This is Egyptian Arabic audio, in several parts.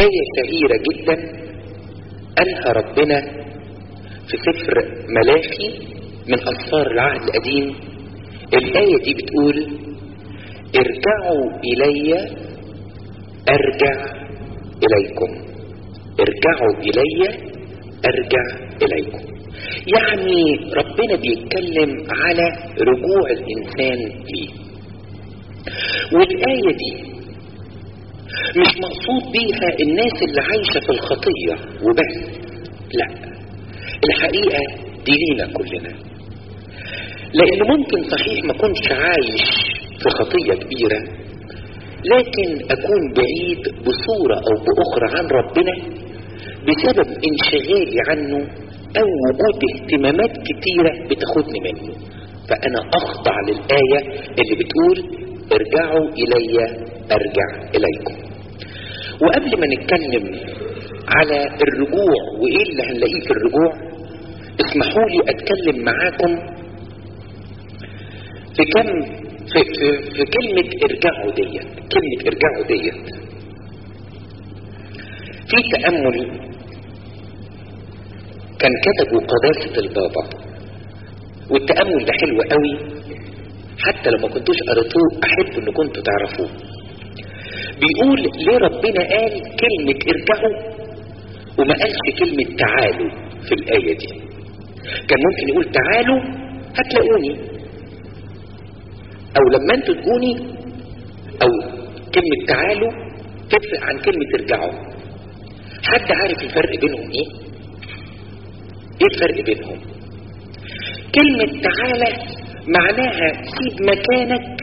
آية شهيرة جدا قالها ربنا في سفر ملاخي من أسفار العهد القديم الآية دي بتقول ارجعوا إلي أرجع إليكم ارجعوا إلي أرجع إليكم يعني ربنا بيتكلم على رجوع الإنسان ليه والآية دي مش مقصود بيها الناس اللي عايشة في الخطية وبس لا الحقيقة دي لينا كلنا لأن ممكن صحيح ما كنتش عايش في خطية كبيرة لكن أكون بعيد بصورة أو بأخرى عن ربنا بسبب انشغالي عنه أو وجود اهتمامات كتيرة بتاخدني منه فأنا أخضع للآية اللي بتقول ارجعوا إلي أرجع إليكم وقبل ما نتكلم على الرجوع وإيه اللي هنلاقيه في الرجوع اسمحوا لي أتكلم معاكم في كم في, في, في كلمة ارجعوا ديت كلمة ارجعوا ديت في تأمل كان كتبه قداسة البابا والتأمل ده حلو قوي حتى لو ما كنتوش قريتوه أحب إن كنتوا تعرفوه بيقول ليه ربنا قال كلمة ارجعوا وما قالش كلمة تعالوا في الآية دي كان ممكن يقول تعالوا هتلاقوني او لما انتوا تجوني او كلمة تعالوا تفرق عن كلمة ارجعوا حد عارف الفرق بينهم ايه ايه الفرق بينهم كلمة تعالى معناها سيب مكانك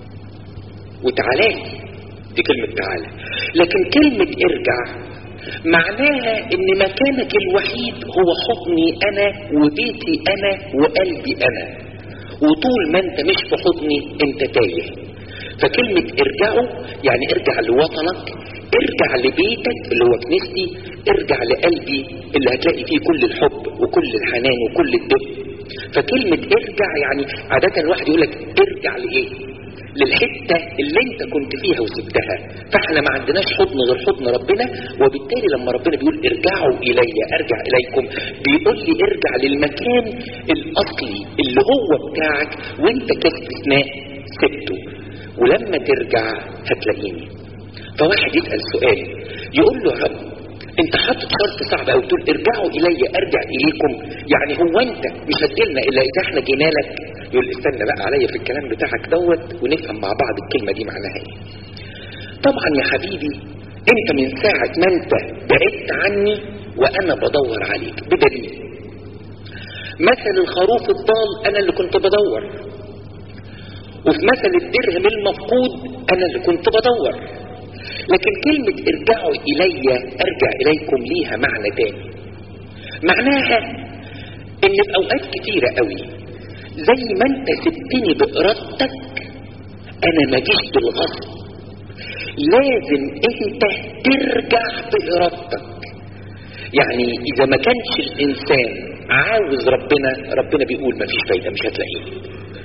وتعالى دي كلمة تعالى لكن كلمة ارجع معناها ان مكانك الوحيد هو حضني انا وبيتي انا وقلبي انا وطول ما انت مش في حضني انت تايه فكلمة ارجعوا يعني ارجع لوطنك ارجع لبيتك اللي هو كنيستي ارجع لقلبي اللي هتلاقي فيه كل الحب وكل الحنان وكل الدفء فكلمة ارجع يعني عادة الواحد يقول لك ارجع لايه للحتة اللي انت كنت فيها وسبتها فاحنا ما عندناش حضن غير حضن ربنا وبالتالي لما ربنا بيقول ارجعوا الي ارجع اليكم بيقول لي ارجع للمكان الاصلي اللي هو بتاعك وانت كاستثناء سبته ولما ترجع هتلاقيني فواحد يسأل سؤال يقول له يا رب انت حاطط شرط صعب او تقول ارجعوا الي ارجع اليكم يعني هو انت مش هتجيلنا الا اذا احنا جينا لك يقول استنى بقى عليا في الكلام بتاعك دوت ونفهم مع بعض الكلمه دي معناها ايه طبعا يا حبيبي انت من ساعه ما انت بعدت عني وانا بدور عليك بدليل مثل الخروف الضال انا اللي كنت بدور وفي مثل الدرهم المفقود انا اللي كنت بدور لكن كلمة ارجعوا إلي أرجع إليكم ليها معنى تاني معناها إن في أوقات كتيرة قوي زي ما أنت سبتني بإرادتك أنا ما جيش بالغصب لازم أنت ترجع بإرادتك يعني إذا ما كانش الإنسان عاوز ربنا ربنا بيقول ما فيش فايدة مش هتلاقيه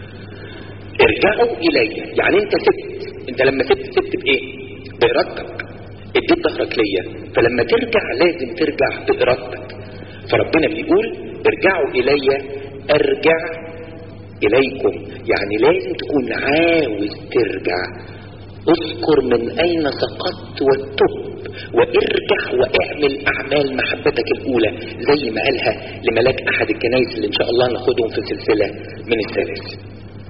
ارجعوا إلي يعني أنت سبت أنت لما سبت سبت بإيه بإرادتك اديت ظهرك ليا فلما ترجع لازم ترجع بإرادتك فربنا بيقول ارجعوا إلي أرجع إليكم يعني لازم تكون عاوز ترجع اذكر من أين سقطت واتب وارجع واعمل أعمال محبتك الأولى زي ما قالها لملاك أحد الكنائس اللي إن شاء الله ناخدهم في سلسلة من الثالث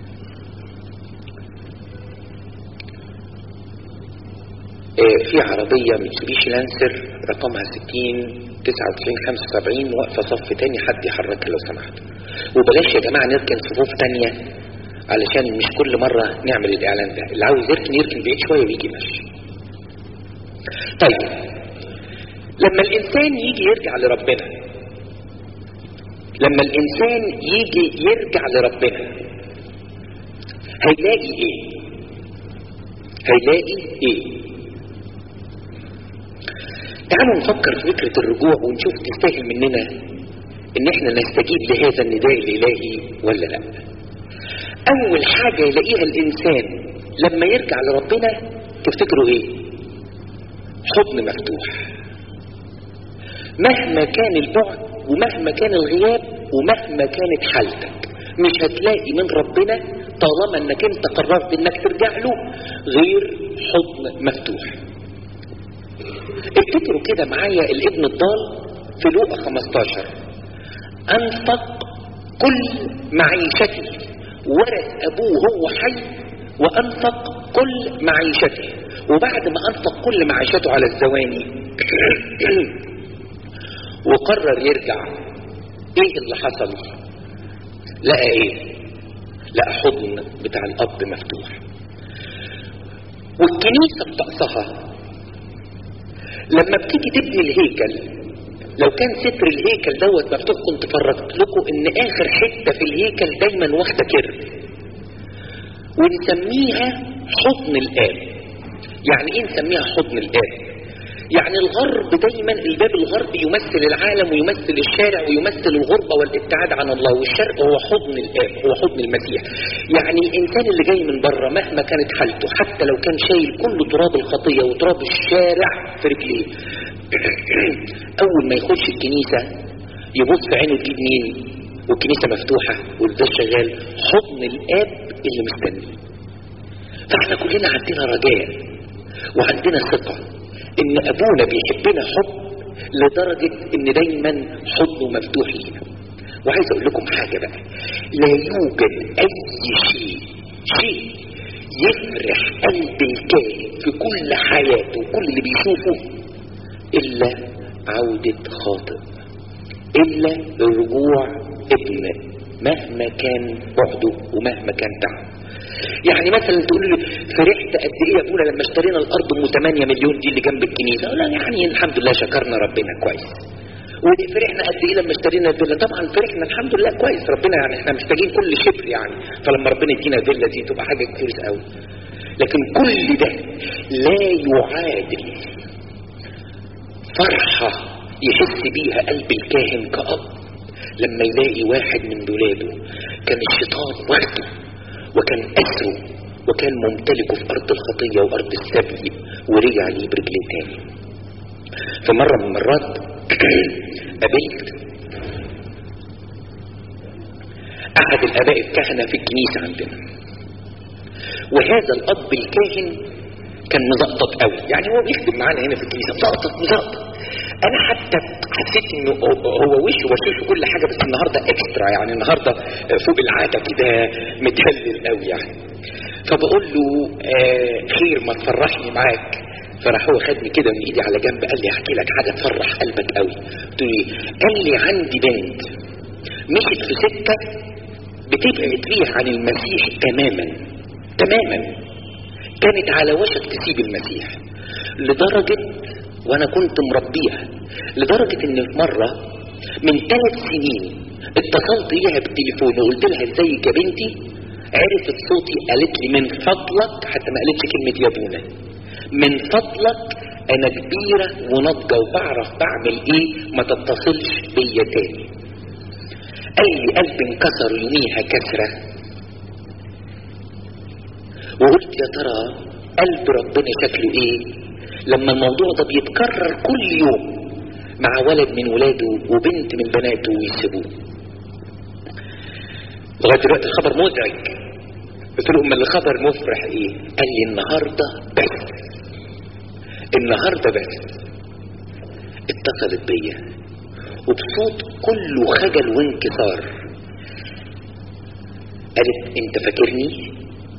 في عربية ميتسوبيشي لانسر رقمها 60 99 75 واقفة صف تاني حد يحركها لو سمحت وبلاش يا جماعة نركن صفوف تانية علشان مش كل مرة نعمل الإعلان ده اللي عاوز يركن يركن بعيد شوية ويجي ماشي طيب لما الإنسان يجي يرجع لربنا لما الإنسان يجي يرجع لربنا هيلاقي إيه هيلاقي إيه تعالوا نفكر في فكرة الرجوع ونشوف تستاهل مننا ان احنا نستجيب لهذا النداء الالهي ولا لا اول حاجة يلاقيها الانسان لما يرجع لربنا تفتكروا ايه حضن مفتوح مهما كان البعد ومهما كان الغياب ومهما كانت حالتك مش هتلاقي من ربنا طالما انك انت قررت انك ترجع له غير حضن مفتوح افتكروا كده معايا الابن الضال في لوقا 15 انفق كل معيشته ورث ابوه هو حي وانفق كل معيشته وبعد ما انفق كل معيشته على الزواني وقرر يرجع ايه اللي حصل لقى ايه لقى حضن بتاع الاب مفتوح والكنيسة بطقسها لما بتيجي تبني الهيكل لو كان ستر الهيكل دوت مفتوح كنت فرجت لكم ان اخر حتة في الهيكل دايما واخدة كيرف ونسميها حضن الاب يعني ايه نسميها حضن الاب يعني الغرب دايما الباب الغربي يمثل العالم ويمثل الشارع ويمثل الغربة والابتعاد عن الله والشرق هو حضن الآب هو حضن المسيح يعني الإنسان اللي جاي من بره مهما كانت حالته حتى لو كان شايل كل تراب الخطية وتراب الشارع في رجليه أول ما يخش الكنيسة يبص في عينه تجيب مين والكنيسة مفتوحة والباب شغال حضن الآب اللي مستنيه فاحنا كلنا عندنا رجاء وعندنا ثقة ان ابونا بيحبنا حب لدرجة ان دايما حضنه مفتوح لينا وعايز اقول لكم حاجة بقى لا يوجد اي شيء شيء يفرح قلب الكاهن في كل حياته وكل اللي بيشوفه الا عودة خاطئ الا رجوع ابن مهما كان بعده ومهما كان تعبه يعني مثلا تقول لي فرحت قد ايه يا ابونا لما اشترينا الارض ام 8 مليون دي اللي جنب الكنيسه اقول يعني الحمد لله شكرنا ربنا كويس وفرحنا قد ايه لما اشترينا الفيلا طبعا فرحنا الحمد لله كويس ربنا يعني احنا محتاجين كل شبر يعني فلما ربنا يدينا الفيلا دي تبقى حاجه كويس قوي لكن كل ده لا يعادل فرحه يحس بيها قلب الكاهن كأب لما يلاقي واحد من ولاده كان الشيطان واخده وكان أسره وكان ممتلكه في أرض الخطية وأرض السبي ورجع ليه برجليه تاني في مرة من المرات قابلت أحد الآباء الكهنة في الكنيسة عندنا وهذا الأب الكاهن كان مزقطط قوي يعني هو بيخدم معانا هنا في الكنيسة مزقطط مزقطط انا حتى حسيت انه هو وشه وشه كل حاجه بس النهارده اكسترا يعني النهارده فوق العاده كده متهلل قوي يعني فبقول له آه خير ما تفرحني معاك فراح هو خدني كده من ايدي على جنب قال لي احكي لك حاجه تفرح قلبك قوي قلت له قال لي عندي بنت مشيت في سكه بتبعد فيها عن المسيح تماما تماما كانت على وشك تسيب المسيح لدرجه وانا كنت مربيها لدرجة ان في مرة من ثلاث سنين اتصلت بيها بالتليفون وقلت لها ازيك يا بنتي عرفت صوتي قالت لي من فضلك حتى ما قالتش كلمة يا ابونا من فضلك انا كبيرة وناضجة وبعرف بعمل ايه ما تتصلش بيا تاني قال لي قلبي انكسر يوميها كسرة وقلت يا ترى قلب ربنا شكله ايه لما الموضوع ده بيتكرر كل يوم مع ولد من ولاده وبنت من بناته ويسيبوه لغايه دلوقتي الخبر مزعج قلت له امال الخبر مفرح ايه قال لي النهارده بس النهارده بس اتصلت بيا وبصوت كله خجل وانكسار قالت انت فاكرني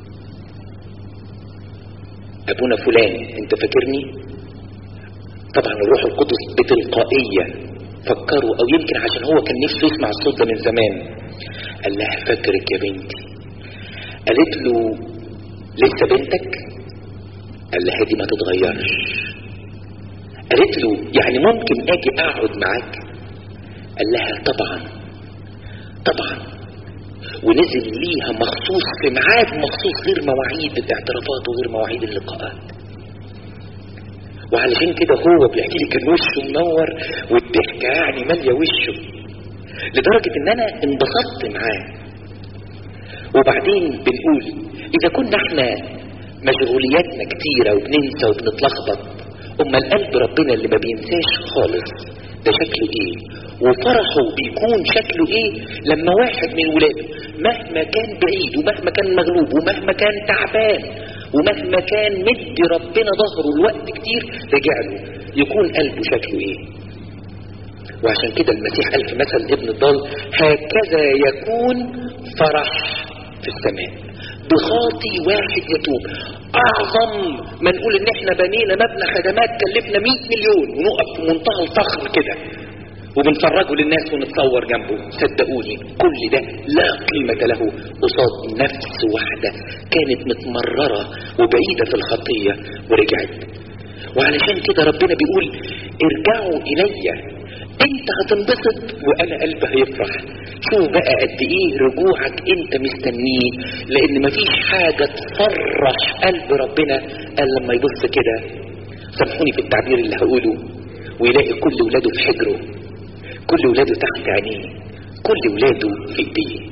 ابونا فلان انت فاكرني طبعا الروح القدس بتلقائية فكروا او يمكن عشان هو كان نفسه يسمع الصوت ده من زمان قال لها فاكرك يا بنتي قالت له لسه بنتك قال لها دي ما تتغيرش قالت له يعني ممكن اجي اقعد معاك قال لها طبعا طبعا ونزل ليها مخصوص في ميعاد مخصوص غير مواعيد الاعترافات وغير مواعيد اللقاءات وعلشان كده هو بيحكي لي كان وشه منور والضحكه يعني ماليه وشه لدرجه ان انا انبسطت معاه وبعدين بنقول اذا كنا احنا مشغولياتنا كتيره وبننسى وبنتلخبط اما القلب ربنا اللي ما بينساش خالص ده شكله ايه وفرحه بيكون شكله ايه لما واحد من ولاده مهما كان بعيد ومهما كان مغلوب ومهما كان تعبان ومهما كان مدي ربنا ظهره الوقت كتير رجع له يكون قلبه شكله ايه وعشان كده المسيح قال في مثل ابن الضال هكذا يكون فرح في السماء بخاطي واحد يتوب اعظم ما نقول ان احنا بنينا مبنى خدمات كلفنا 100 مليون ونقف في منتهى الفخر كده وبنفرجه للناس ونتصور جنبه صدقوني كل ده لا قيمة له قصاد نفس واحدة كانت متمررة وبعيدة في الخطية ورجعت وعلشان كده ربنا بيقول ارجعوا إلي انت هتنبسط وانا قلبي هيفرح شوف بقى قد ايه رجوعك انت مستنيه لان مفيش حاجة تفرح قلب ربنا الا لما يبص كده سامحوني في التعبير اللي هقوله ويلاقي كل ولاده في حجره كل ولاده تحت عينيه كل ولاده في ايديه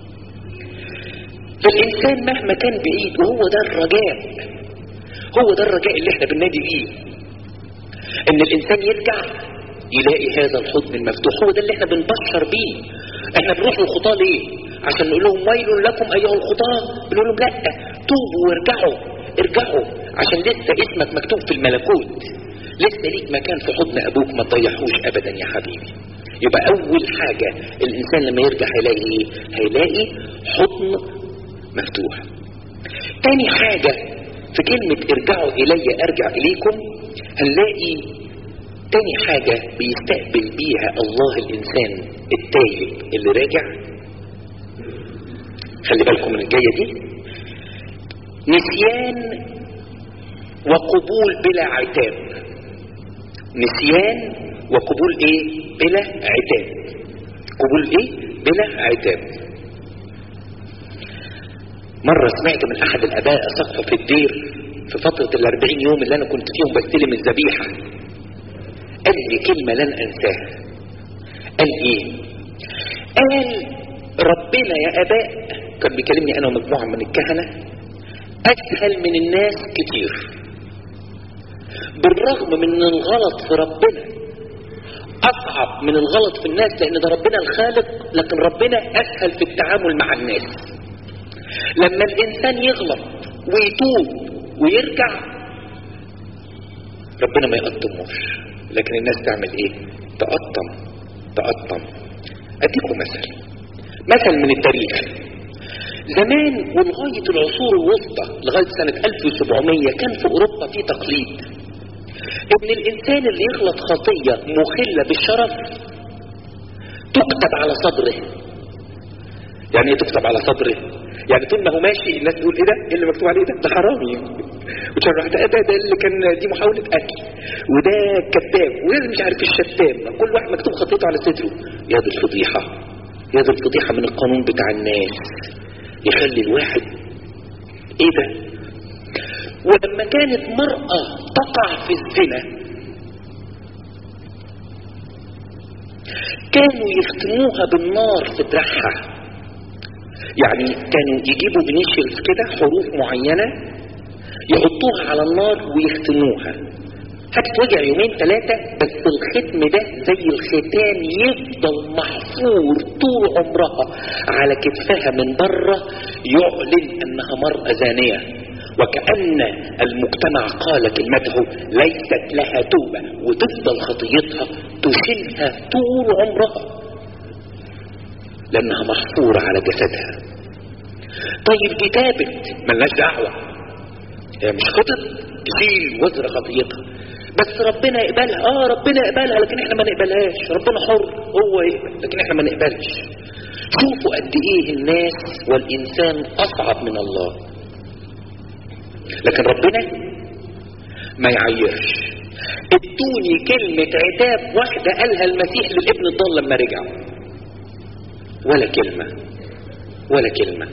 فالانسان مهما كان بعيد وهو ده الرجاء هو ده الرجاء اللي احنا بننادي بيه ان الانسان يرجع يلاقي هذا الحضن المفتوح هو ده اللي احنا بنبشر بيه احنا بنروح للخطاه ليه عشان نقول لهم ويل لكم ايها الخطاه بنقول لهم لا توبوا وارجعوا ارجعوا عشان لسه اسمك مكتوب في الملكوت لسه ليك مكان في حضن ابوك ما تضيعوش ابدا يا حبيبي يبقى اول حاجة الانسان لما يرجع هيلاقي ايه هيلاقي حضن مفتوح تاني حاجة في كلمة ارجعوا الي ارجع اليكم هنلاقي تاني حاجة بيستقبل بيها الله الانسان التايب اللي راجع خلي بالكم من الجاية دي نسيان وقبول بلا عتاب نسيان وقبول ايه بلا عتاب قبول ايه بلا عتاب مرة سمعت من احد الاباء سقف في الدير في فترة الاربعين يوم اللي انا كنت فيهم بستلم الذبيحة قال لي كلمة لن انساها قال ايه قال ربنا يا اباء كان بيكلمني انا ومجموعة من الكهنة اسهل من الناس كتير بالرغم من ان الغلط في ربنا اصعب من الغلط في الناس لان ده ربنا الخالق لكن ربنا اسهل في التعامل مع الناس لما الانسان يغلط ويتوب ويرجع ربنا ما يقطموش لكن الناس تعمل ايه تقطم تقطم اديكم مثل مثل من التاريخ زمان ولغاية العصور الوسطى لغاية سنة 1700 كان في اوروبا في تقليد ان الانسان اللي يغلط خطية مخلة بالشرف تكتب على صدره يعني ايه تكتب على صدره يعني طول ما هو ماشي الناس تقول ايه ده ايه اللي مكتوب عليه ده ده حرامي وتشرح ده ده ده اللي كان دي محاولة قتل وده كذاب وده مش عارف الشتام كل واحد مكتوب خطيته على صدره يا دي الفضيحة يا دي الفضيحة من القانون بتاع الناس يخلي الواحد ايه ده ولما كانت مرأة تقع في الزنا كانوا يختموها بالنار في دراعها يعني كانوا يجيبوا بنيشلز كده حروف معينة يحطوها على النار ويختموها هتتوجع يومين ثلاثة بس الختم ده زي الختان يفضل محفور طول عمرها على كتفها من بره يعلن انها مرأة زانية وكأن المجتمع قال كلمته ليست لها توبة وتفضل خطيتها تشيلها طول عمرها لأنها محفورة على جسدها طيب دي تابت ملناش دعوة هي مش خطط تشيل وزر خطيتها بس ربنا يقبلها اه ربنا يقبلها لكن احنا ما نقبلهاش ربنا حر هو يقبل لكن احنا ما نقبلش شوفوا قد ايه الناس والانسان اصعب من الله لكن ربنا ما يعيرش ادوني كلمة عتاب واحدة قالها المسيح للابن الضال لما رجع ولا كلمة ولا كلمة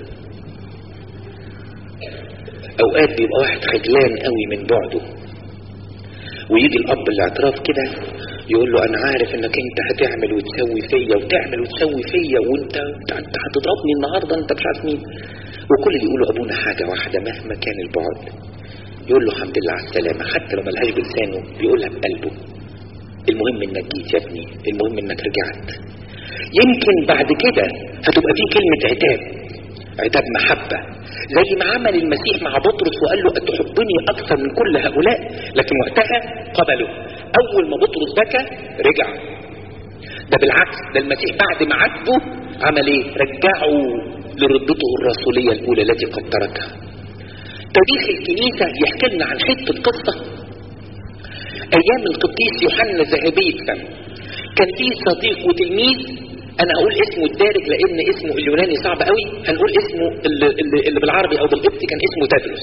اوقات بيبقى واحد خجلان قوي من بعده ويجي الاب الاعتراف كده يقول له انا عارف انك انت هتعمل وتسوي فيا وتعمل وتسوي فيا وانت انت هتضربني النهارده انت مش عارف مين وكل اللي يقولوا ابونا حاجه واحده مهما كان البعد يقول له الحمد لله على السلامه حتى لو ملهاش بلسانه بيقولها بقلبه المهم انك جيت يا ابني المهم انك رجعت يمكن بعد كده هتبقى في كلمة عتاب عتاب محبة زي ما عمل المسيح مع بطرس وقال له أتحبني أكثر من كل هؤلاء لكن وقتها قبله أول ما بطرس بكى رجع ده بالعكس ده المسيح بعد ما عاتبه عمل ايه رجعه لردته الرسولية الأولى التي قد تركها تاريخ الكنيسة يحكي لنا عن حتة قصة أيام القديس يوحنا ذهبي الفم كان في صديق وتلميذ أنا هقول اسمه الدارج لأن اسمه اليوناني صعب قوي هنقول اسمه اللي, اللي, اللي بالعربي أو بالقبطي كان اسمه تدرس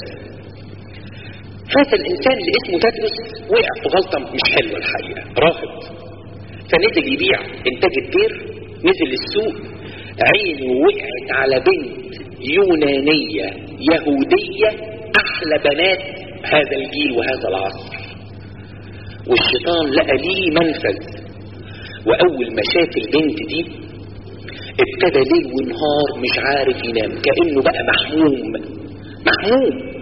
هذا الإنسان اللي اسمه تدرس وقع في غلطة مش حلوة الحقيقة راهب فنزل يبيع إنتاج الدير نزل السوق عينه وقعت على بنت يونانية يهودية أحلى بنات هذا الجيل وهذا العصر والشيطان لقى ليه منفذ وأول ما شاف البنت دي ابتدى ليل ونهار مش عارف ينام كأنه بقى محموم محموم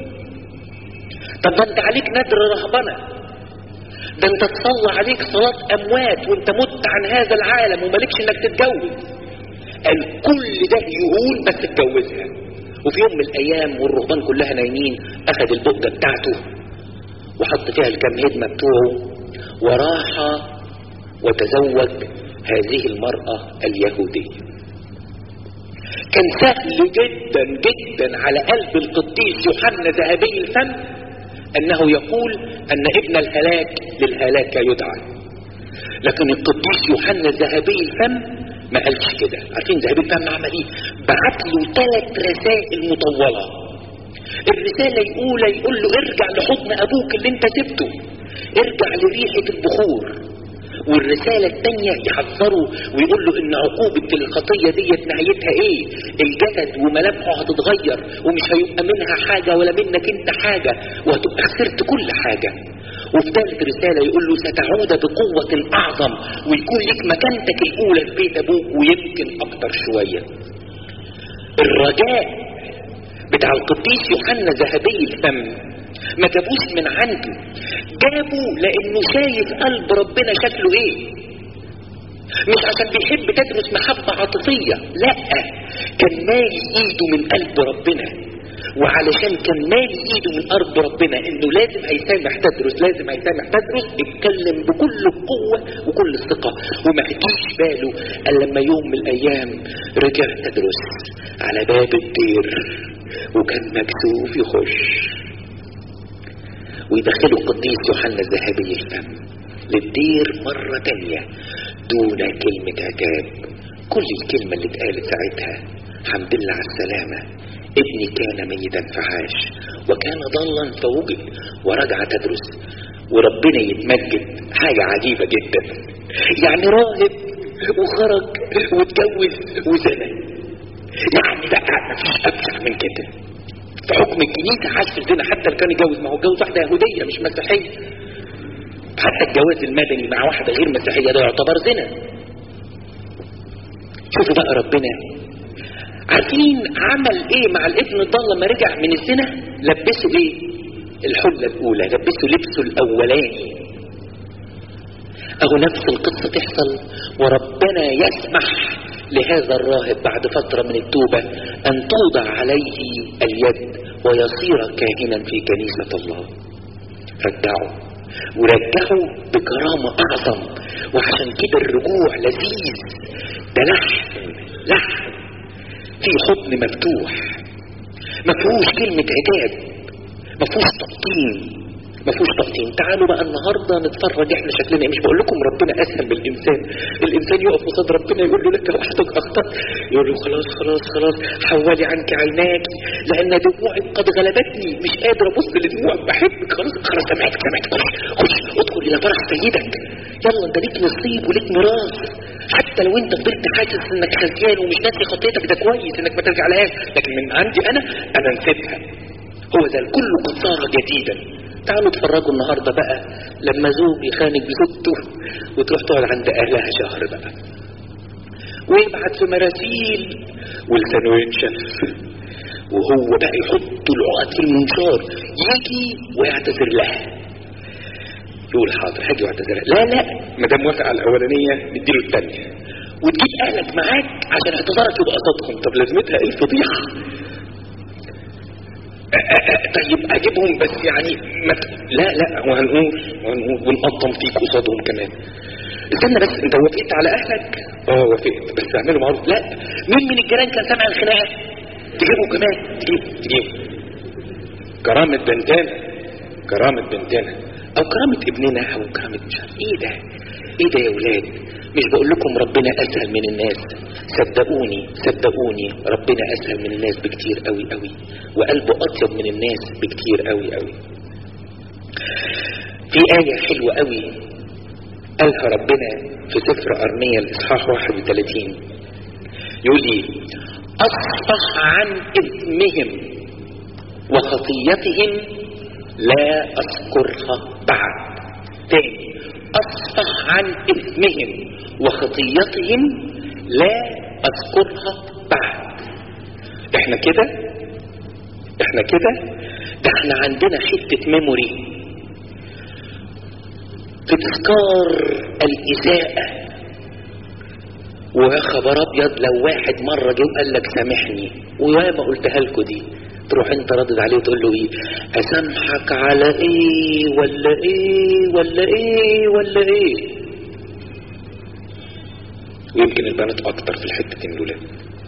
طب ما انت عليك ندر رهبنة ده انت تصلى عليك صلاة أموات وانت مت عن هذا العالم ومالكش انك تتجوز قال كل ده يهون بس اتجوزها وفي يوم من الايام والرهبان كلها نايمين اخذ البقدة بتاعته وحط فيها الكام هدمة بتوعه وراح وتزوج هذه المرأة اليهودية كان سهل جدا جدا على قلب القديس يوحنا ذهبي الفم انه يقول ان ابن الهلاك للهلاك يدعى لكن القديس يوحنا ذهبي الفم ما قالش كده عارفين ذهبي الفم عمل ايه بعت له ثلاث رسائل مطوله الرساله الاولى يقول له ارجع لحضن ابوك اللي انت سبته ارجع لريحه البخور والرسالة الثانية يحذره ويقول له ان عقوبة الخطية ديت نهايتها ايه الجسد وملامحه هتتغير ومش هيبقى منها حاجة ولا منك انت حاجة وهتبقى خسرت كل حاجة وفي ثالث رسالة يقول له ستعود بقوة الأعظم ويكون لك مكانتك الأولى في بيت أبوك ويمكن أكتر شوية الرجاء بتاع القديس يوحنا ذهبي الفم ما جابوش من عنده جابوا لانه شايف قلب ربنا شكله ايه مش عشان بيحب تدرس محبة عاطفية لا كان مالي ايده من قلب ربنا وعلشان كان مالي ايده من قلب ربنا انه لازم هيسامح تدرس لازم هيسامح تدرس اتكلم بكل القوة وكل الثقة وما هديش باله الا لما يوم من الايام رجع تدرس على باب الدير وكان مكسوف يخش ويدخلوا القديس يوحنا الذهبي الفم للدير مرة تانية دون كلمة عتاب كل الكلمة اللي اتقالت ساعتها حمد لله على السلامة ابني كان ميتا فعاش وكان ضلا فوجد ورجع تدرس وربنا يتمجد حاجة عجيبة جدا يعني راهب وخرج واتجوز وزنى يعني بقى مفيش أبشع من كده في حكم الكنيسة عاش في الزنا حتى اللي كان يتجوز ما هو اتجوز واحدة يهودية مش مسيحية حتى الجواز المدني مع واحدة غير مسيحية ده يعتبر زنا شوفوا بقى ربنا عارفين عمل ايه مع الابن الضال لما رجع من الزنا لبسه ايه الحلة الاولى لبسه لبسه الاولاني اهو نفس القصة تحصل وربنا يسمح لهذا الراهب بعد فترة من التوبة أن توضع عليه اليد ويصير كاهنا في كنيسة الله رجعه ورجعه بكرامة أعظم وعشان كده الرجوع لذيذ ده لحم لحم في حضن مفتوح ما فيهوش كلمة عتاب ما فيهوش تقطيم ما فيهوش تقطيم تعالوا بقى النهارده نتفرج احنا شكلنا ايه مش بقول لكم ربنا اسهل بالانسان الانسان يقف قصاد ربنا يقول له لك وحدك اخطات يقول له خلاص خلاص خلاص حولي عنك عيناك لان دموعك قد غلبتني مش قادر ابص لدموعك بحبك خلاص خلاص سمعتك سمعتك خش خش ادخل الى فرح سيدك يلا انت ليك نصيب وليك ميراث حتى لو انت فضلت حاسس انك خزيان ومش ناسي خطيتك ده كويس انك ما ترجعلهاش لكن من عندي انا انا نسيتها هو ذا الكل قد صار جديدا تعالوا اتفرجوا النهارده بقى لما زوج يخانق بزوجته وتروح تقعد عند اهلها شهر بقى ويبعت في مراسيل ولسانه ينشف وهو بقى يحط العقد في المنشار يجي ويعتذر لها يقول حاضر هاجي واعتذر لا لا ما دام موافق على الاولانيه نديله الثانيه وتجيب اهلك معاك عشان اعتذارك يبقى قصادهم طب لازمتها ايه الفضيحه أ- أ- أ- طيب اجيبهم بس يعني ما ت- لا لا وهنقول وهنقول ونقطم فيك قصادهم كمان استنى بس انت وافقت على اهلك اه وافقت بس اعملوا معروف لا مين من الجيران كان سامع الخناقه تجيبه كمان تجيبه تجيبه كرامة بنتنا كرامة بنتنا او كرامة ابننا او كرامة مش عارف ايه ده ايه ده يا ولاد مش بقول لكم ربنا اسهل من الناس صدقوني صدقوني ربنا اسهل من الناس بكتير قوي قوي وقلبه اطيب من الناس بكتير قوي قوي في آية حلوة قوي قالها ربنا في سفر أرمية الإصحاح 31 يقول إيه أصفح عن إثمهم وخطيتهم لا أذكرها بعد تاني أصفح عن إثمهم وخطيتهم لا أذكرها بعد إحنا كده إحنا كده ده إحنا عندنا حتة ميموري في تذكار الإساءة ويا خبر ابيض لو واحد مره جه وقال لك سامحني ويا ما قلتها لكم دي تروح انت ردد عليه وتقول له ايه اسامحك على ايه ولا ايه ولا ايه ولا ايه ويمكن البنات اكتر في الحته دول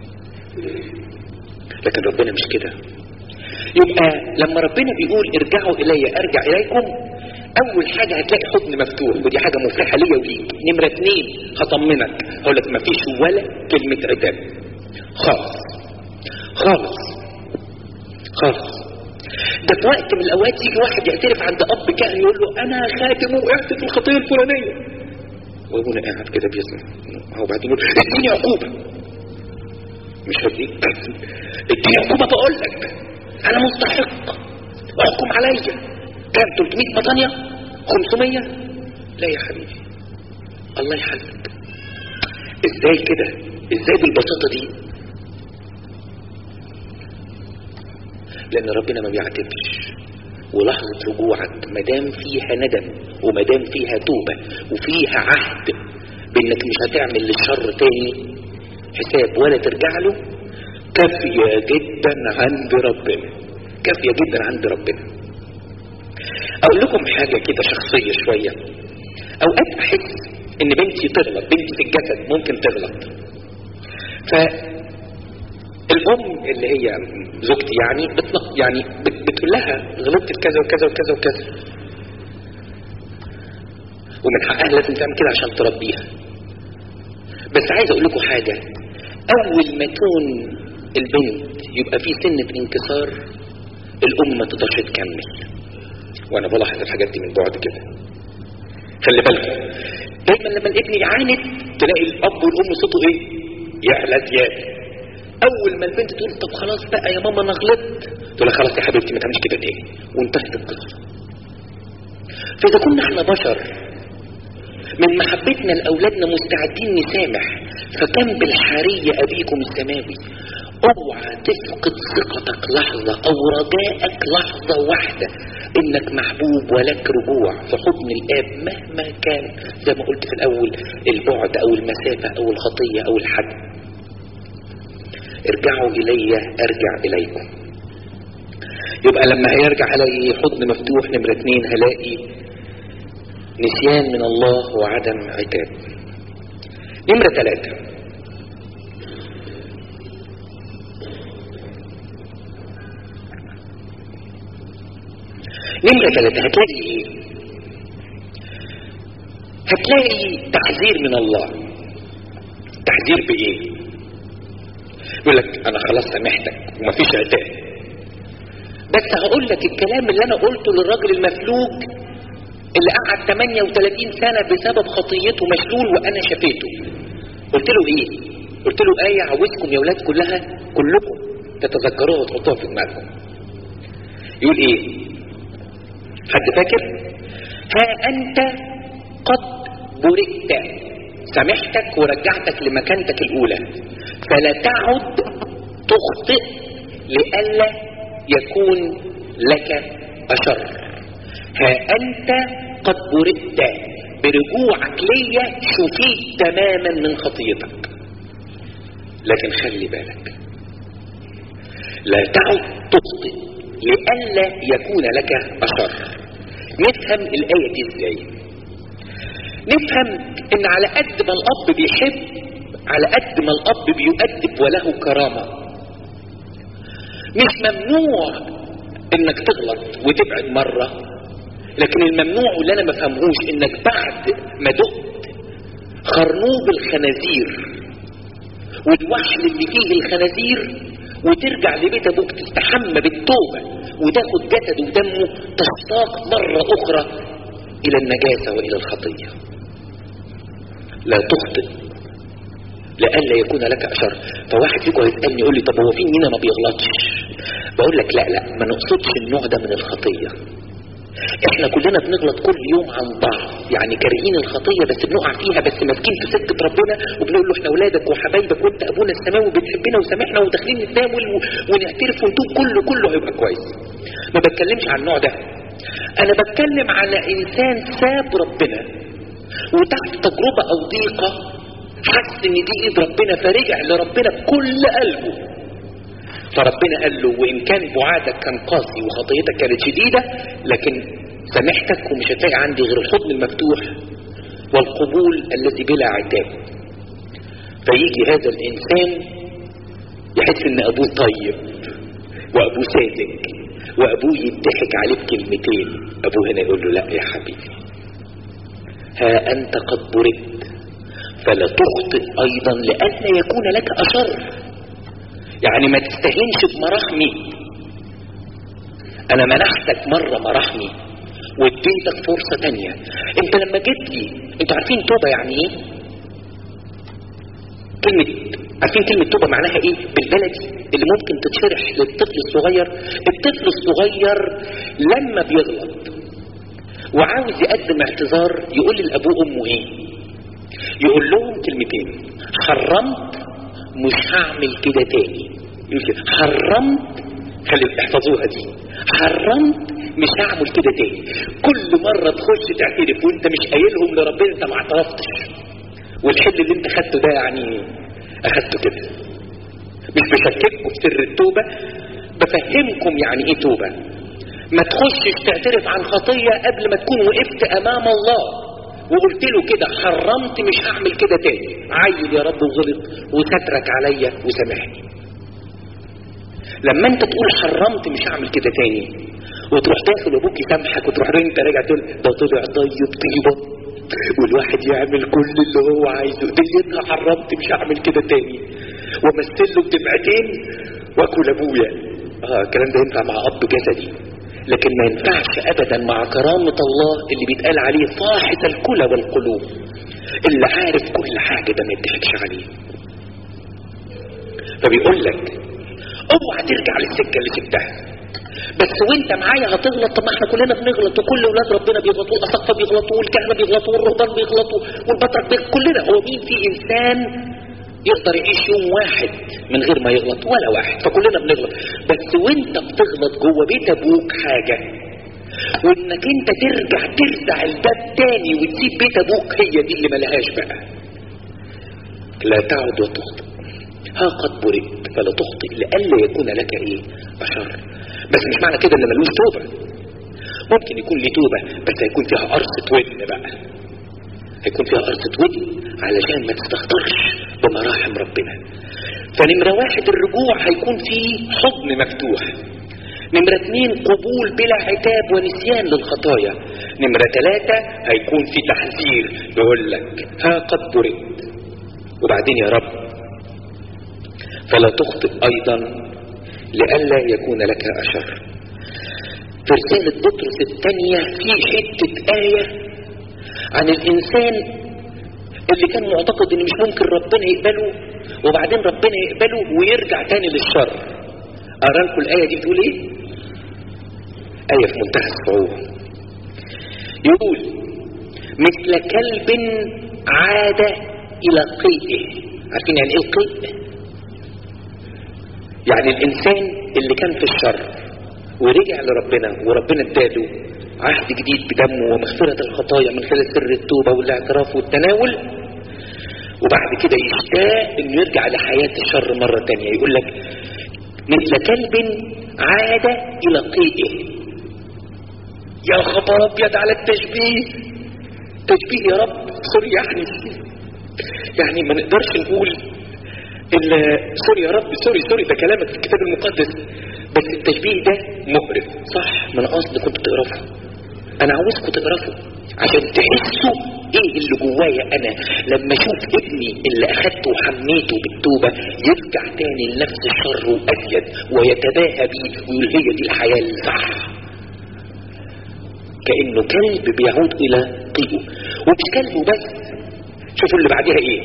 لكن ربنا مش كده يبقى لما ربنا بيقول ارجعوا الي ارجع اليكم اول حاجه هتلاقي حضن مفتوح ودي حاجه مفرحه ليا وليك نمره اتنين هطمنك هقول لك مفيش ولا كلمه عتاب خالص خالص خالص ده في وقت من الاوقات يجي واحد يعترف عند اب كاهن يقول له انا خاتم وقعت في الخطيه الفلانيه وابونا قاعد كده بيسمع هو بعدين يقول اديني عقوبه مش هديك اديني عقوبه بقول لك انا مستحق احكم عليا كام 300 مطانية 500 لا يا حبيبي الله يحلك ازاي كده ازاي بالبساطة دي لان ربنا ما بيعاتبش ولحظة رجوعك مدام فيها ندم ومدام فيها توبة وفيها عهد بانك مش هتعمل للشر تاني حساب ولا ترجع له كافية جدا عند ربنا كافية جدا عند ربنا اقول لكم حاجة كده شخصية شوية اوقات احس ان بنتي تغلط بنتي في الجسد ممكن تغلط فالام اللي هي زوجتي يعني بتنق يعني بت- بتقول لها غلطت في كذا وكذا وكذا وكذا ومن حقها لازم تعمل كده عشان تربيها بس عايز اقول لكم حاجة اول ما تكون البنت يبقى في سنة انكسار الام ما تقدرش تكمل وانا بلاحظ الحاجات دي من بعد كده خلي بالكم دايما لما الابن يعاند تلاقي الاب والام صوته ايه يعلى زياده اول ما البنت تقول طب خلاص بقى يا ماما انا غلطت تقول لها خلاص يا حبيبتي ما تعمليش كده تاني وانتهت القصه فاذا كنا احنا بشر من محبتنا لاولادنا مستعدين نسامح فكم بالحري ابيكم السماوي اوعى تفقد ثقتك لحظة او رجائك لحظة واحدة انك محبوب ولك رجوع في حضن الاب مهما كان زي ما قلت في الاول البعد او المسافة او الخطية او الحد ارجعوا الي ارجع اليكم يبقى لما هيرجع الاقي حضن مفتوح نمرة اتنين هلاقي نسيان من الله وعدم عتاب نمرة ثلاثة نمرة ثلاثة هتلاقي ايه هتلاقي تحذير من الله تحذير بايه يقول لك انا خلاص سامحتك ومفيش عتاب بس هقول لك الكلام اللي انا قلته للراجل المفلوج اللي قعد 38 سنة بسبب خطيته مشلول وانا شفيته قلت له ايه قلت له ايه عاوزكم يا ولاد كلها كلكم تتذكروها وتحطوها في دماغكم يقول ايه حد فاكر ها انت قد برئت سامحتك ورجعتك لمكانتك الاولى فلا تعد تخطئ لئلا يكون لك اشر ها انت قد بردت برجوعك ليا شفيت تماما من خطيتك لكن خلي بالك لا تعد تخطئ لئلا يكون لك أشر نفهم الآية دي ازاي نفهم ان على قد ما الأب بيحب على قد ما الأب بيؤدب وله كرامة مش ممنوع انك تغلط وتبعد مرة لكن الممنوع اللي انا ما فهمهوش انك بعد ما دقت خرنوب الخنازير والوحل اللي فيه الخنازير وترجع لبيت ابوك تستحمى بالتوبة وتاخد جسده ودمه تشتاق مرة اخرى الى النجاسة والى الخطية لا تخطئ لئلا يكون لك اشر فواحد فيكم هيسالني يقول لي طب هو في مين ما بيغلطش بقول لك لا لا ما نقصدش النوع ده من الخطيه احنا كلنا بنغلط كل يوم عن ضعف يعني كارهين الخطيه بس بنقع فيها بس ماسكين في سكه ربنا وبنقول له احنا اولادك وحبايبك وانت ابونا السماوي بتحبنا وسامحنا وداخلين نتناول ونعترف ونتوب كله كله هيبقى كويس ما بتكلمش عن النوع ده انا بتكلم على انسان ساب ربنا وتحت تجربه او ضيقه حس ان دي ايد ربنا فرجع لربنا بكل قلبه فربنا قال له وان كان بعادك كان قاسي وخطيتك كانت شديدة لكن سامحتك ومش هتلاقي عندي غير الحضن المفتوح والقبول الذي بلا عتاب فيجي هذا الانسان يحس ان ابوه طيب وابوه صادق وابوه يضحك عليه بكلمتين ابوه هنا يقول له لا يا حبيبي ها انت قد بردت فلا تخطئ ايضا لئلا يكون لك اشر يعني ما تستهينش بمراحمي انا منحتك مرة مراحمي واديتك فرصة تانية انت لما جيت لي انتوا عارفين توبة يعني ايه كلمة عارفين كلمة توبة معناها ايه بالبلدي اللي ممكن تتشرح للطفل الصغير الطفل الصغير لما بيغلط وعاوز يقدم اعتذار يقول للابوه امه ايه يقول لهم كلمتين حرمت مش هعمل كده تاني يقول كده حرمت خلي احفظوها دي حرمت مش هعمل كده تاني كل مرة تخش تعترف وانت مش قايلهم لربنا انت ما اعترفتش والحل اللي انت خدته ده يعني اخدته كده مش بشكككم في سر التوبة بفهمكم يعني ايه توبة ما تخشش تعترف عن خطية قبل ما تكون وقفت امام الله وقلت له كده حرمت مش هعمل كده تاني عيل يا رب وغلط وسترك عليا وسامحني لما انت تقول حرمت مش هعمل كده تاني وتروح داخل ابوك يسامحك وتروح انت راجع تقول ده طلع طيب طيبه والواحد يعمل كل اللي هو عايزه ديتها حرمت مش هعمل كده تاني وامثل له بدمعتين واكل ابويا اه الكلام ده ينفع مع اب جسدي لكن ما ينفعش ابدا مع كرامة الله اللي بيتقال عليه فاحص الكلى والقلوب اللي عارف كل حاجة ده ما يضحكش عليه فبيقول لك اوعى ترجع للسكة اللي سبتها بس وانت معايا هتغلط طب ما احنا كلنا بنغلط وكل اولاد ربنا بيغلطوا والاساقفه بيغلطوا والكهنه بيغلطوا والرهبان بيغلطوا والبطرك بيغلطوا كلنا هو مين في انسان يقدر يعيش يوم واحد من غير ما يغلط ولا واحد فكلنا بنغلط بس وانت بتغلط جوه بيت ابوك حاجة وانك انت ترجع ترزع الباب تاني وتسيب بيت ابوك هي دي اللي ملهاش بقى لا تعد وتخطئ ها قد برئت فلا تخطئ لئلا يكون لك ايه بشر بس مش معنى كده ان ملوش توبة ممكن يكون ليه توبة بس هيكون فيها قرصة ودن بقى هيكون فيها قرصة ودن علشان ما تستهترش بمراحم ربنا فنمرة واحد الرجوع هيكون فيه حضن مفتوح نمرة اتنين قبول بلا عتاب ونسيان للخطايا نمرة ثلاثة هيكون في تحذير يقول لك ها قد برئت وبعدين يا رب فلا تخطئ ايضا لئلا يكون لك اشر في رسالة بطرس الثانية في حتة آية عن الإنسان اللي كان معتقد ان مش ممكن ربنا يقبله وبعدين ربنا يقبله ويرجع تاني للشر اقرا لكم الايه دي بتقول ايه ايه في منتهى الصعوبه يقول مثل كلب عاد الى قيئه عارفين يعني ايه القيء يعني الانسان اللي كان في الشر ورجع لربنا وربنا اداله عهد جديد بدمه ومغفرة الخطايا من خلال سر التوبة والاعتراف والتناول وبعد كده يشتاق انه يرجع لحياة الشر مرة تانية يقول لك مثل كلب عاد الى قيئه يا خبر ابيض على التشبيه تشبيه يا رب سوري يعني يعني ما نقدرش نقول ال- سوري يا رب سوري سوري ده كلامك في الكتاب المقدس بس التشبيه ده مقرف صح ما انا قصدي كنت تقرفه انا عاوزكم تقرفوا عشان تحسوا ايه اللي جوايا انا لما اشوف ابني اللي اخدته وحميته بالتوبة يرجع تاني لنفس الشر وازيد ويتباهى بيه ويقول هي دي الحياة الصح كأنه كلب بيعود الى قيئه ومش كلبه بس شوفوا اللي بعدها ايه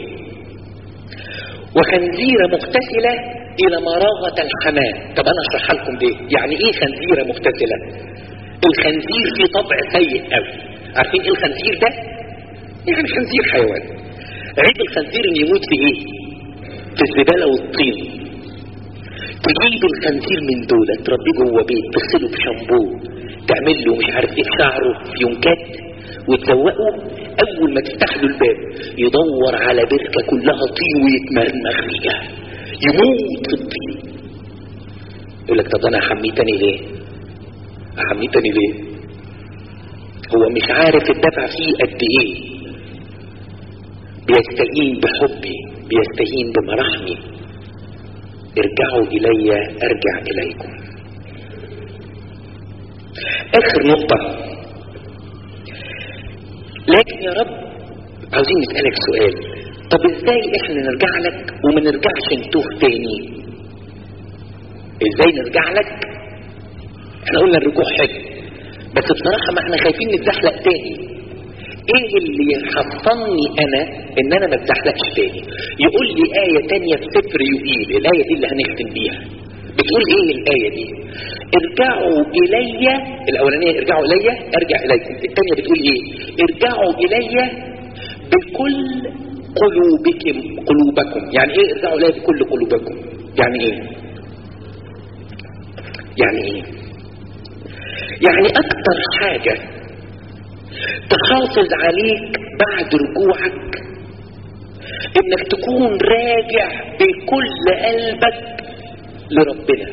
وخنزيرة مغتسلة الى مراغة الحمام طب انا اشرحها لكم دي يعني ايه خنزيرة مغتسلة الخنزير فيه طبع سيء قوي عارفين ايه الخنزير ده يعني خنزير حيوان عيب الخنزير ان يموت في ايه في الزبالة والطين تجيب الخنزير من دول تربيه جوه بيت تغسله بشامبو تعمل له مش عارف ايه في شعره فيونكات وتزوقه اول ما تفتح له الباب يدور على بركه كلها طين ويتمرمغ فيها يموت في الطين يقول لك طب انا احميه تاني ليه احميه تاني ليه هو مش عارف الدفع فيه قد ايه بيستهين بحبي بيستهين بمراحمي ارجعوا الي ارجع اليكم اخر نقطة لكن يا رب عاوزين نسألك سؤال طب ازاي احنا نرجع لك وما نرجعش نتوه تاني ازاي نرجع لك احنا قلنا الرجوع حلو بس بصراحة ما احنا خايفين نتزحلق تاني ايه اللي يحصني انا ان انا ما اتزحلقش تاني يقول لي آية تانية في سفر يقيل الآية دي اللي هنختم بيها بتقول ايه الآية دي ارجعوا الي الاولانية ارجعوا الي ارجع اليكم الثانية بتقول ايه ارجعوا الي بكل قلوبكم قلوبكم يعني ايه ارجعوا الي بكل قلوبكم يعني ايه يعني ايه يعني اكتر حاجة تحافظ عليك بعد رجوعك انك تكون راجع بكل قلبك لربنا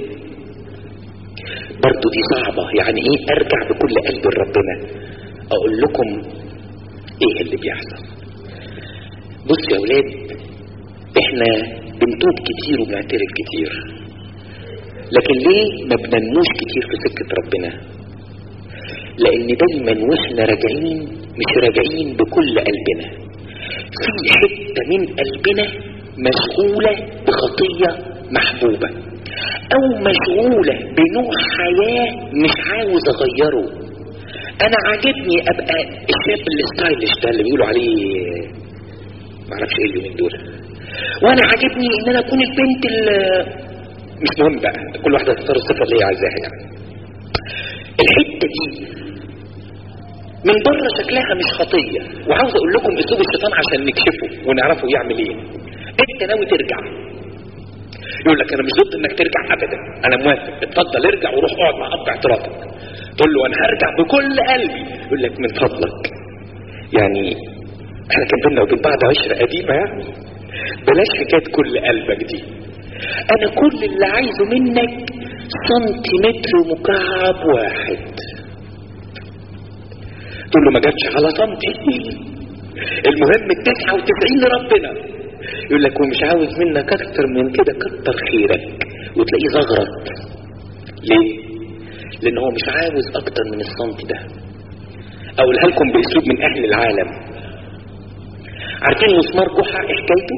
برضو دي صعبة يعني ايه ارجع بكل قلب لربنا اقول لكم ايه اللي بيحصل بص يا اولاد احنا بنتوب كتير وبنعترف كتير لكن ليه ما بننموش كتير في سكة ربنا لان دايما واحنا راجعين مش راجعين بكل قلبنا في حتة من قلبنا مشغولة بخطية محبوبة او مشغولة بنوع حياة مش عاوز اغيره انا عاجبني ابقى الشاب الستايلش ده اللي بيقولوا عليه معرفش ايه اليومين دول وانا عاجبني ان انا اكون البنت اللي مش مهم بقى كل واحدة تختار الصفة اللي هي عايزاها يعني الحتة دي من بره شكلها مش خطية وعاوز اقول لكم اسلوب الشيطان عشان نكشفه ونعرفه يعمل ايه انت ناوي ترجع يقول لك انا مش ضد انك ترجع ابدا انا موافق اتفضل ارجع وروح اقعد مع اب اعترافك تقول له انا هرجع بكل قلبي يقول لك من فضلك يعني احنا كان بينا وبين بعض عشرة قديمة يعني بلاش حكاية كل قلبك دي انا كل اللي عايزه منك سنتيمتر مكعب واحد تقول له ما جاتش على سنتي المهم التسعة وتسعين لربنا يقول لك ومش عاوز منك اكتر من كده كتر خيرك وتلاقيه زغرط ليه لان هو مش عاوز اكتر من السنتي ده اقولها لكم باسلوب من اهل العالم عارفين مسمار جحا ايه حكايته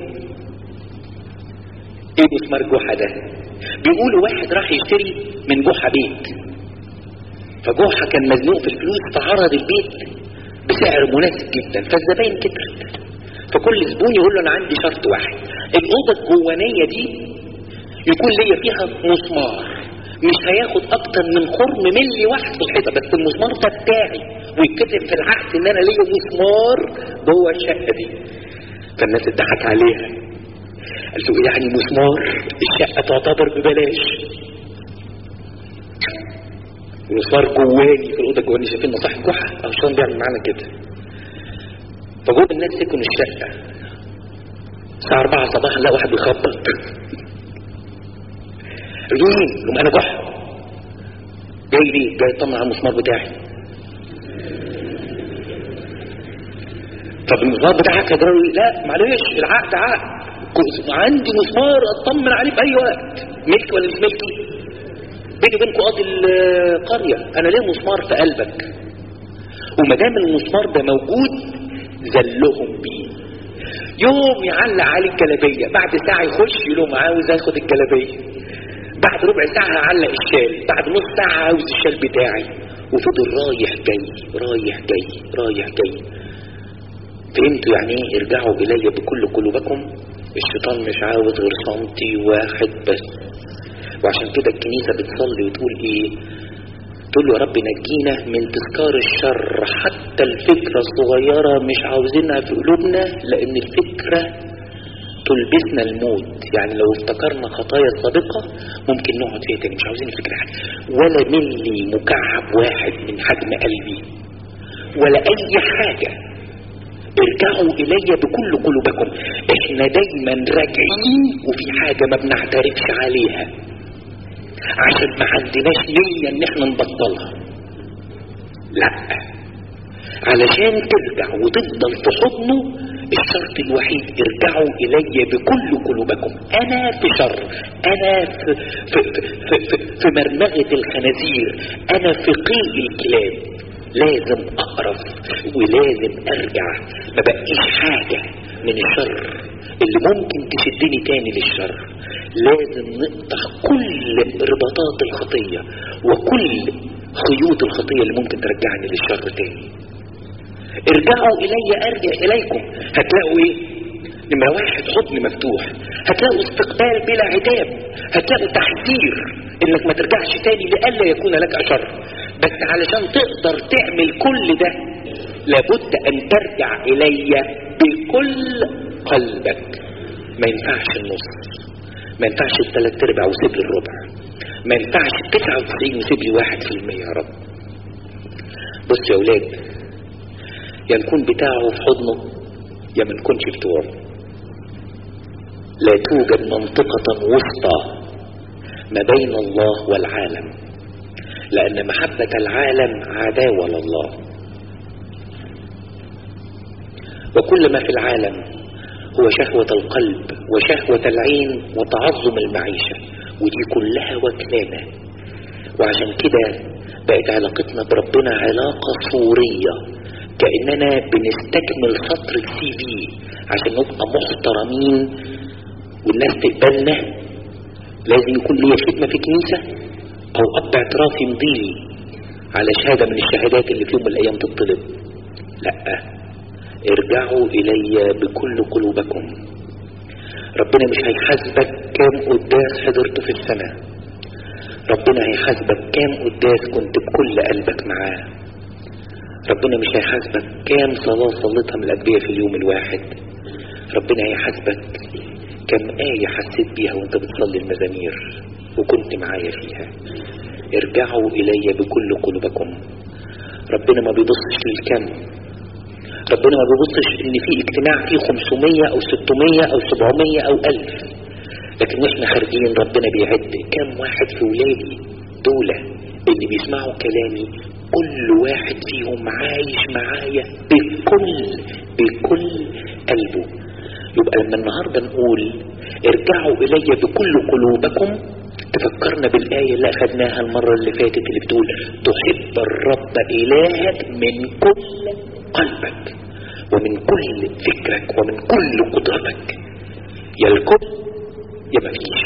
ايه مسمار جحا ده بيقولوا واحد راح يشتري من جحا بيت فجحا كان مزنوق في الفلوس فعرض البيت بسعر مناسب جدا فالزباين كترت فكل زبون يقول له انا عندي شرط واحد الاوضه الجوانيه دي يكون ليا فيها مسمار مش هياخد اكتر من خرم ملي واحد في الحيطه بس المسمار ده بتاعي ويتكتب في العقد ان انا ليا مسمار جوه الشقه دي فالناس اتضحك عليها قال له يعني مسمار الشقه تعتبر ببلاش المسمار جواني في الاوضه جواني شايفين صاحب جحا او الشيطان بيعمل معانا كده فجوه الناس سكنوا الشقه الساعه 4 صباحا لا واحد بيخبط مين؟ لهم انا جحا جاي ليه؟ جاي يطمن على المسمار بتاعي طب المسمار بتاعك يا لي لا معلش العقد عقد عندي مسمار اطمن عليه في اي وقت ملكي ولا مش ملكي بيني وبينكم قاضي القريه انا ليه مسمار في قلبك وما دام المسمار ده موجود زلهم بيه يوم يعلق عليه الجلابيه بعد ساعه يخش يقول لهم عاوز اخد الجلابيه بعد ربع ساعه هعلق الشال بعد نص ساعه عاوز الشال بتاعي وفضل رايح جاي رايح جاي رايح جاي فهمتوا يعني ايه ارجعوا الي بكل قلوبكم الشيطان مش عاوز غير سنتي واحد بس وعشان كده الكنيسة بتصلي وتقول ايه تقول له يا رب نجينا من تذكار الشر حتى الفكرة الصغيرة مش عاوزينها في قلوبنا لان الفكرة تلبسنا الموت يعني لو افتكرنا خطايا سابقة ممكن نقعد فيها تاني مش عاوزين الفكرة حاجة ولا ملي مكعب واحد من حجم قلبي ولا اي حاجة ارجعوا الي بكل قلوبكم احنا دايما راجعين وفي حاجة ما بنعترفش عليها عشان ما عندناش نية ان احنا نبطلها لا علشان ترجع وتفضل في حضنه الشرط الوحيد ارجعوا الي بكل قلوبكم انا في شر انا في, في, في, في, في مرمغة الخنازير انا في قيء الكلاب لازم اقرف ولازم ارجع ما بقيش حاجة من الشر اللي ممكن تشدني تاني للشر لازم نقطع كل رباطات الخطية وكل خيوط الخطية اللي ممكن ترجعني للشر تاني ارجعوا الي ارجع اليكم هتلاقوا ايه نمرة واحد حضن مفتوح هتلاقوا استقبال بلا عتاب هتلاقوا تحذير انك ما ترجعش تاني لألا يكون لك اشر بس علشان تقدر تعمل كل ده لابد ان ترجع الي بكل قلبك ما ينفعش النص ما ينفعش الثلاث ارباع وسيب لي الربع ما ينفعش 99 وسيب لي واحد في المية يا رب بص يا اولاد يا نكون بتاعه في حضنه يا ما نكونش بتوعه لا توجد منطقة وسطى ما بين الله والعالم لأن محبة العالم عداوة لله وكل ما في العالم هو شهوة القلب وشهوة العين وتعظم المعيشة ودي كلها وكلانة وعشان كده بقت علاقتنا بربنا علاقة صورية كأننا بنستكمل سطر السي في عشان نبقى محترمين والناس تقبلنا لازم يكون ليا خدمة في كنيسة او اب اعتراف يمضيلي على شهادة من الشهادات اللي في يوم من الايام تطلب لا ارجعوا الي بكل قلوبكم ربنا مش هيحاسبك كام قداس حضرت في السنة ربنا هيحاسبك كام قداس كنت بكل قلبك معاه ربنا مش هيحاسبك كام صلاة صليتها من الأنبياء في اليوم الواحد ربنا هيحاسبك كم آية حسيت بيها وانت بتصلي المزامير وكنت معايا فيها ارجعوا إلي بكل قلوبكم ربنا ما بيبصش للكم ربنا ما بيبصش ان في اجتماع فيه 500 او 600 او 700 او 1000 لكن واحنا خارجين ربنا بيعد كم واحد في ولادي دولة اللي بيسمعوا كلامي كل واحد فيهم عايش معايا بكل بكل قلبه يبقى لما النهاردة نقول ارجعوا إلي بكل قلوبكم تفكرنا بالآية اللي أخذناها المرة اللي فاتت اللي بتقول تحب الرب إلهك من كل قلبك ومن كل فكرك ومن كل قدرتك يا الكل يا مفيش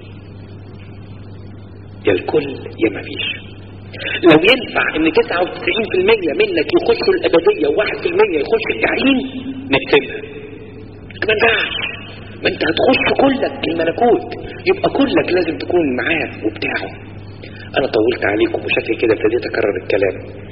يا الكل يا مفيش لو ينفع ان 99% منك يخشوا الابدية و1% يخش الجحيم نكتبها ما ينفعش ما انت هتخش كلك الملكوت يبقى كلك لازم تكون معاه وبتاعه انا طولت عليكم وشكلي كده ابتديت اكرر الكلام